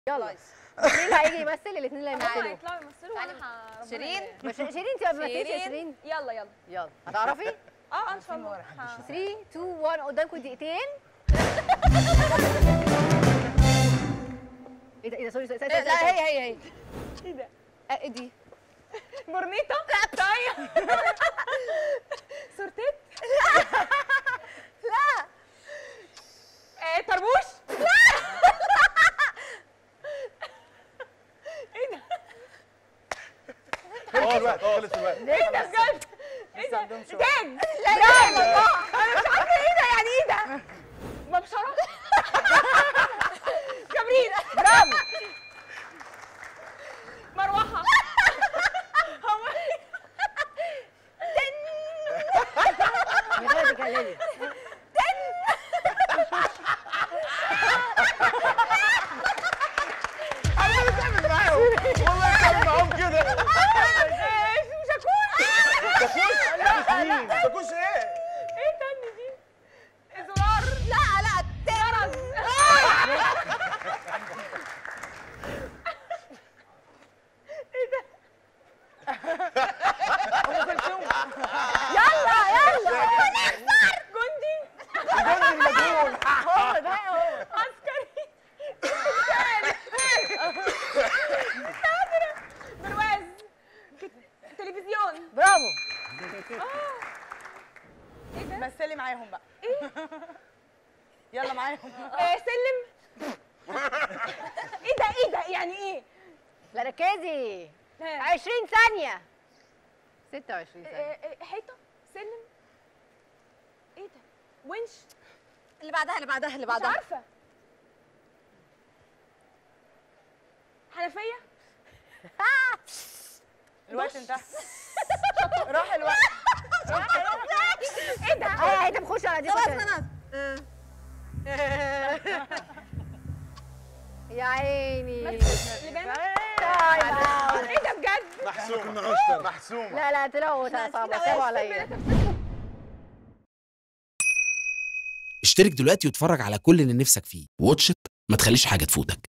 يلا كويس. الاثنين اللي هيجي يمثل الاثنين اللي هم هيمثلوا هيطلعوا يمثلوا تعالي. وانا ه- ربنا شيرين؟ يبارك. مش شيرين انت ما مثلتيش يا شيرين. شيرين يلا يلا يلا هتعرفي اه ان شاء الله ه- 3 2 1 قدامكم دقيقتين ايه ده ايه ده سوري سوري سوري لا سوري. هي هي هي ايه ده آه، ايه دي برنيطه طيب سورتيت لا آه، طربوش خلص الوقت خلص الوقت ايه ده بجد ايه ده عندهم شغل. تاج لا لا الله انا مش عارفه ايه ده يعني ايه ده مبشره كبريت برافو مروحه هو من غير ما تتكلمي انا بتعمل معاهم والله بتعمل معاهم كده آه، شاكوش شاكوش مين شاكوش ايه ايه تاني دي زرار لا لا جرس ام كلثوم يلا يلا جندي الجندي المجهول هو ده هو عسكري برواز تلفزيون برافو مثلي معاهم بقى يلا معاهم آه، سلم ايه ده ايه ده يعني ايه لا ركزي ها. 20 ثانية 26 ثانية آه، آه، حيطه سلم ايه ده ونش اللي بعدها اللي بعدها اللي مش بعدها عارفه حنفيه الوقت انتهى راح الوقت ايه ده هي هي بخش على دي خلاص خش على خلاص دي. يا عيني لبان تايم اوت. ايه ده بجد محسوم محسوم لا لا طلعوا صعبة سابوا عليا اشترك دلوقتي واتفرج على كل اللي نفسك فيه واتش إت، ما تخليش حاجة تفوتك